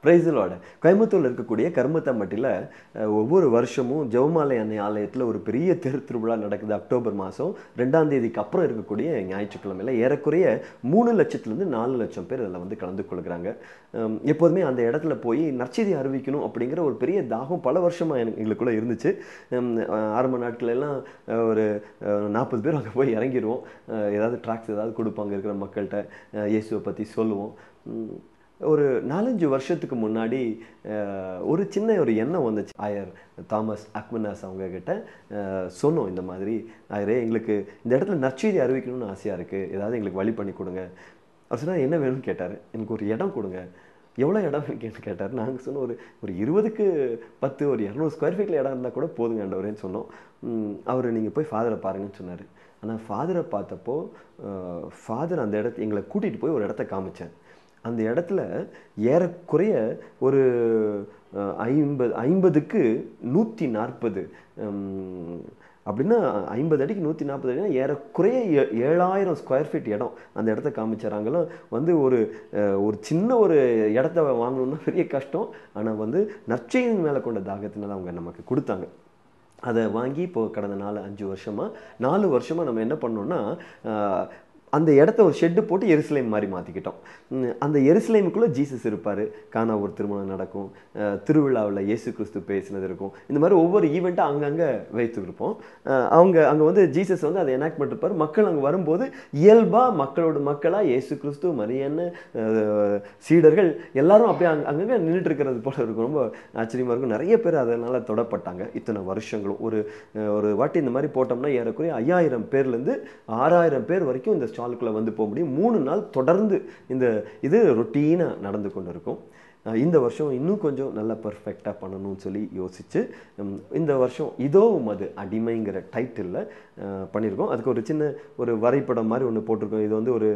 பிரைஸலோட கோயம்புத்தூரில் இருக்கக்கூடிய கருமத்தம்பட்டியில் அஹ், ஒவ்வொரு வருஷமும் ஜெவமாலை அன்னை ஆலயத்தில் ஒரு பெரிய தெரு திருவிழா நடக்குது அக்டோபர் மாதம் ரெண்டாம் தேதிக்கு அப்புறம் இருக்கக்கூடிய ஞாயிற்றுக்கிழமையில் ஏறக்குறைய மூணு லட்சத்துலேருந்து நாலு லட்சம் பேர் அதில் வந்து கலந்து கொள்கிறாங்க ஹம், எப்போதுமே அந்த இடத்துல போய் நற்செய்தி அறிவிக்கணும் அப்படிங்கிற ஒரு பெரிய தாகம் பல வருஷமாக எனக்கு எங்களுக்குள்ளே இருந்துச்சு ஹம், அஹ், ஆரம்ப நாட்கள் எல்லாம் அஹ், ஒரு நாற்பது பேர் அங்கே போய் இறங்கிடுவோம் அஹ், ஏதாவது ட்ராக்ஸ் ஏதாவது கொடுப்பாங்க இருக்கிற மக்கள்கிட்ட அஹ், இயேசுவை பற்றி சொல்லுவோம் உம், ஒரு நாலஞ்சு வருஷத்துக்கு முன்னாடி அஹ், ஒரு சின்ன ஒரு எண்ணம் வந்துச்சு ஆயர் தாமஸ் அக்மனாஸ் அவங்க கிட்ட அஹ், சொன்னோம் இந்த மாதிரி ஆயரே எங்களுக்கு இந்த இடத்துல நற்செய்தி அறிவிக்கணும்னு ஆசையாக இருக்குது ஏதாவது எங்களுக்கு வழி பண்ணி கொடுங்க அவர் சொன்னார் என்ன வேணும்னு கேட்டார் எனக்கு ஒரு இடம் கொடுங்க எவ்வளோ இடம் கேட்டு கேட்டார் நாங்கள் சொன்னோம் ஒரு ஒரு இருபதுக்கு பத்து ஒரு இரநூறு ஸ்கொயர் ஃபீட்டில் இடம் இருந்தால் கூட போதுங்க ஆண்டவரேன்னு சொன்னோம் அவர் நீங்கள் போய் ஃபாதரை பாருங்கன்னு சொன்னார் ஆனால் ஃபாதரை பார்த்தப்போ ஃபாதர் அந்த இடத்த எங்களை கூட்டிகிட்டு போய் ஒரு இடத்த காமிச்சார் அந்த இடத்துல ஏறக்குறைய ஒரு அஹ், ஐம்பது ஐம்பதுக்கு நூற்றி நாற்பது அப்படின்னா ஐம்பது அடிக்கு நூற்றி நாற்பது அடினா ஏறக்குறைய ஏ- ஏழாயிரம் ஸ்கொயர் ஃபீட் இடம் அந்த இடத்த காமிச்சாராங்களாம் வந்து ஒரு அஹ், ஒரு சின்ன ஒரு இடத்த வாங்கணும்னா பெரிய கஷ்டம் ஆனால் வந்து நற்செய்தியின் மேலே கொண்ட தாகத்தினால அவங்க நமக்கு கொடுத்தாங்க அதை வாங்கி இப்போ கடந்த நாலு அஞ்சு வருஷமாக நாலு வருஷமாக நம்ம என்ன பண்ணோம்னா ஆஹ், அந்த இடத்த ஒரு ஷெட்டு போட்டு எருசலேம் மாதிரி மாற்றிக்கிட்டோம் உம், அந்த எருசலேமுக்குள்ளே ஜீசஸ் இருப்பார் காணா ஒரு திருமணம் நடக்கும் திருவிழாவில் இயேசு கிறிஸ்து பேசினது இருக்கும் இந்த மாதிரி ஒவ்வொரு ஈவெண்ட்டாக அங்கங்கே வைத்துருப்போம் ஆஹ், அவங்க அங்கே வந்து ஜீசஸ் வந்து அதை எனாக்ட் பண்ணிருப்பார் மக்கள் அங்கே வரும்போது இயல்பாக மக்களோட மக்களாக இயேசு கிறிஸ்து மரியன்னு ஆஹ், சீடர்கள் எல்லாரும் அப்படியே அங்க அங்கங்கே நின்றுட்டு இருக்கிறது போல இருக்கும் ரொம்ப ஆச்சரியமாக இருக்கும் நிறைய பேர் அதனால் தொடப்பட்டாங்க இத்தனை வருஷங்களும் ஒரு அஹ், ஒரு வாட்டி இந்த மாதிரி போட்டோம்னா ஏறக்குறைய ஐயாயிரம் பேர்லேருந்து ஆறாயிரம் பேர் வரைக்கும் இந்த ஸ்டாலுக்குள்ளே வந்து போக முடியும் மூணு நாள் தொடர்ந்து இந்த இது ரொட்டீனாக நடந்து கொண்டு இருக்கும் அஹ், இந்த வருஷம் இன்னும் கொஞ்சம் நல்லா பர்ஃபெக்டாக பண்ணணும்னு சொல்லி யோசிச்சு உம், இந்த வருஷம் இதோவும் அது அடிமைங்கிற டைட்டிலில் பண்ணியிருக்கோம் அதுக்கு ஒரு சின்ன ஒரு வரைபடம் மாதிரி ஒன்று போட்டிருக்கோம் இது வந்து ஒரு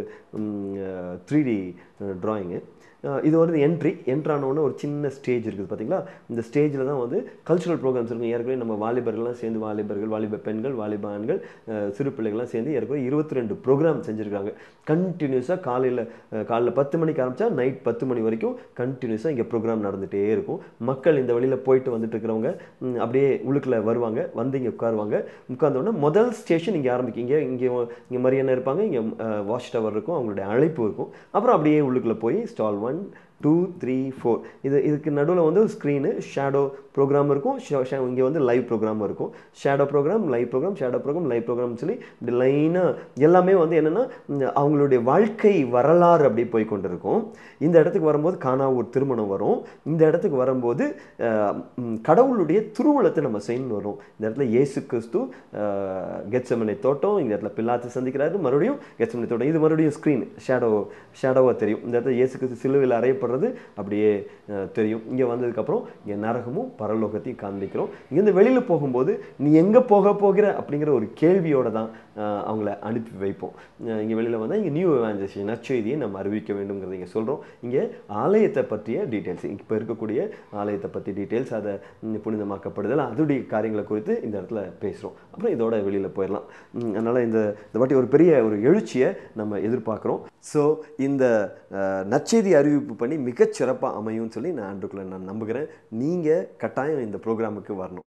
த்ரீ டி ட்ராயிங்கு இது வந்து என்ட்ரி என்ட்ரானோன்னு ஒரு சின்ன ஸ்டேஜ் இருக்குது பார்த்தீங்களா இந்த ஸ்டேஜில் தான் வந்து கல்ச்சுரல் ப்ரோக்ராம்ஸ் இருக்கும் ஏற்கனவே நம்ம வாலிபர்கள்லாம் சேர்ந்து வாலிபர்கள் வாலிப பெண்கள் வாலிப ஆண்கள் அஹ், சிறு பிள்ளைகள்லாம் சேர்ந்து ஏற்கனவே இருபத்தி ரெண்டு ப்ரோக்ராம் செஞ்சுருக்காங்க கண்டினியூஸாக காலையில் காலைல பத்து மணிக்கு ஆரம்பித்தா நைட் பத்து மணி வரைக்கும் கண்டினியூஸாக இங்கே ப்ரோக்ராம் நடந்துகிட்டே இருக்கும் மக்கள் இந்த வழியில் போயிட்டு வந்துட்டு இருக்கிறவங்க ம், அப்படியே உள்ளுக்குள்ள வருவாங்க வந்து இங்கே உட்காருவாங்க உட்கார்ந்த உடனே முதல் ஸ்டேஷன் இங்கே ஆரம்பிக்கும் இங்கே இங்கே இங்கே மரியனை இருப்பாங்க இங்கே வாஷ் டவர் இருக்கும் அவங்களுடைய அழைப்பு இருக்கும் அப்புறம் அப்படியே உள்ளுக்குள்ளே போய் stall one two three four இது இதுக்கு நடுவில் வந்து ஸ்க்ரீனு ஷேடோ ப்ரோக்ராம் இருக்கும் இங்கே வந்து லைவ் ப்ரோக்ராம் இருக்கும் shadow programme live programme shadow programme live programme சொல்லி இப்படி லைனாக எல்லாமே வந்து என்னென்னா அவங்களுடைய வாழ்க்கை வரலாறு அப்படி போய் கொண்டு இருக்கும் இந்த இடத்துக்கு வரும்போது காணா ஒரு திருமணம் வரும் இந்த இடத்துக்கு வரும்போது அஹ், ம், கடவுளுடைய திருவுளத்தை நம்ம செய்யணும் வரும் இந்த இடத்துல இயேசு கிறிஸ்து கெட்சமனை தோட்டம் இந்த இடத்துல பில்லாத்து சந்திக்கிறாரு மறுபடியும் கெட்சமனை தோட்டம் இது மறுபடியும் ஸ்க்ரீன் ஷேடோ ஷேடோவாக தெரியும் இந்த இடத்துல இயேசு கிறிஸ்து சிலுவையில் அறையப்படுறது அப்படியே அஹ், தெரியும் இங்கே வந்ததுக்கப்புறம் இங்கே நரகமும் பரலோகத்தையும் காண்பிக்கிறோம் இங்கேருந்து வெளியில் போகும்போது நீ எங்கே போக போகிற அப்படிங்கிற ஒரு கேள்வியோட தான் அஹ், அவங்கள அனுப்பி வைப்போம் இங்கே வெளியில் வந்தால் இங்கே நியூ எவாஞ்சேஷன் நற்செய்தியை நம்ம அறிவிக்க வேண்டும்ங்கிறத இங்கே சொல்கிறோம் இங்கே ஆலயத்தை பற்றிய டீட்டெயில்ஸ் இப்போ இருக்கக்கூடிய ஆலயத்தை பற்றி டீட்டெயில்ஸ் அதை ம், புனிதமாக்கப்படுதல் அதோடைய காரியங்களை குறித்து இந்த இடத்துல பேசுகிறோம் அப்புறம் இதோட வெளியில் போயிடலாம் ம், அதனால இந்த இந்த வாட்டி ஒரு பெரிய ஒரு எழுச்சியை நம்ம எதிர்பார்க்குறோம் ஸோ இந்த அஹ், நற்செய்தி அறிவிப்பு பண்ணி மிகச் சிறப்பாக அமையும்னு சொல்லி நான் ஆண்டுக்குள்ளே நான் நம்புகிறேன் நீங்கள் கட்டாயம் இந்த ப்ரோக்ராமுக்கு வரணும்